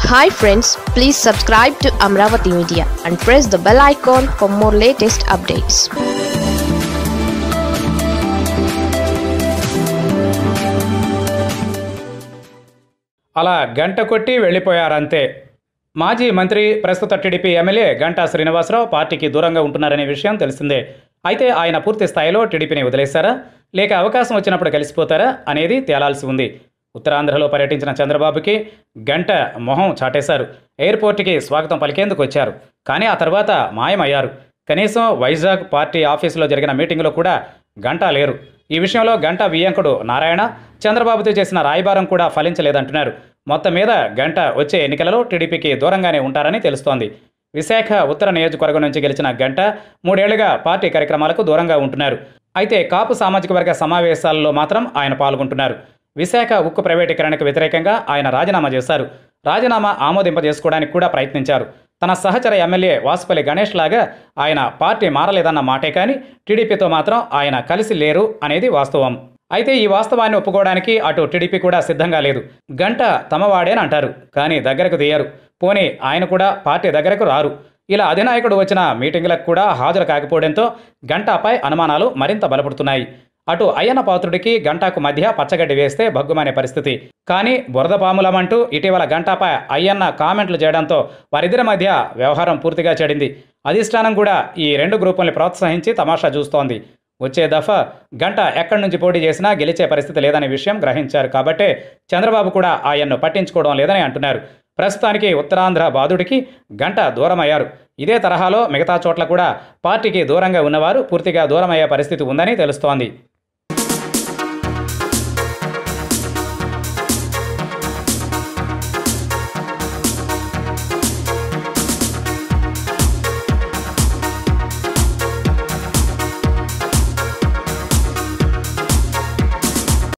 hi friends please subscribe to Amaravati media and press the bell icon for more latest updates అలా గంట కొట్టి వెళ్ళిపోయారంతే మాజీ మంత్రి ప్రస్తుత టీడీపీ ఎమ్మెల్యే గంటా శ్రీనివాసరావు పార్టీకి దూరంగా ఉంటున్నారనే విషయం తెలిసిందే అయితే ఆయన పూర్తి స్థాయిలో టీడీపీని వదిలేశారా లేక అవకాశం వచ్చినప్పుడు కలిసిపోతారా అనేది తేలాల్సి ఉంది ఉత్తరాంధ్రలో పర్యటించిన చంద్రబాబుకి గంట మొహం చాటేశారు ఎయిర్పోర్ట్కి స్వాగతం పలికేందుకు వచ్చారు కానీ ఆ తర్వాత మాయమయ్యారు కనీసం వైజాగ్ పార్టీ ఆఫీసులో జరిగిన మీటింగులో కూడా గంటా లేరు ఈ విషయంలో గంటా వియ్యంకుడు నారాయణ చంద్రబాబుతో చేసిన రాయబారం కూడా ఫలించలేదంటున్నారు మొత్తం మీద గంట వచ్చే ఎన్నికలలో టీడీపీకి దూరంగానే ఉంటారని తెలుస్తోంది విశాఖ ఉత్తర నియోజకవర్గం నుంచి గెలిచిన గంట మూడేళ్లుగా పార్టీ కార్యక్రమాలకు దూరంగా ఉంటున్నారు అయితే కాపు సామాజిక వర్గ సమావేశాల్లో మాత్రం ఆయన పాల్గొంటున్నారు విశాఖ ఉక్కు ప్రైవేటీకరణకు వ్యతిరేకంగా ఆయన రాజీనామా చేశారు రాజీనామా ఆమోదింపజేసుకోవడానికి కూడా ప్రయత్నించారు తన సహచర ఎమ్మెల్యే వాసుపల్లి గణేష్ లాగా ఆయన పార్టీ మారలేదన్న మాటే కానీ టీడీపీతో మాత్రం ఆయన కలిసి లేరు అనేది వాస్తవం అయితే ఈ వాస్తవాన్ని ఒప్పుకోవడానికి అటు టీడీపీ కూడా సిద్ధంగా లేదు గంట తమవాడేని అంటారు కానీ దగ్గరకు తీయరు పోనీ ఆయన కూడా పార్టీ దగ్గరకు రారు ఇలా అధినాయకుడు వచ్చిన మీటింగులకు కూడా హాజరు కాకపోవడంతో గంటాపై అనుమానాలు మరింత బలపడుతున్నాయి అటు అయ్యన్న పాత్రుడికి గంటాకు మధ్య పచ్చగడ్డి వేస్తే భగ్గుమనే పరిస్థితి కానీ బురద పాములమంటూ ఇటీవల గంటాపై అయ్యన్న కామెంట్లు చేయడంతో వారిద్దరి మధ్య వ్యవహారం పూర్తిగా చెడింది అధిష్టానం కూడా ఈ రెండు గ్రూపుల్ని ప్రోత్సహించి తమాషా చూస్తోంది వచ్చే దఫా గంట ఎక్కడి నుంచి పోటీ చేసినా గెలిచే పరిస్థితి లేదనే విషయం గ్రహించారు కాబట్టే చంద్రబాబు కూడా ఆయన్ను పట్టించుకోవడం లేదని అంటున్నారు ప్రస్తుతానికి ఉత్తరాంధ్ర బాధుడికి గంట దూరమయ్యారు ఇదే తరహాలో మిగతా చోట్ల కూడా పార్టీకి దూరంగా ఉన్నవారు పూర్తిగా దూరమయ్యే పరిస్థితి ఉందని తెలుస్తోంది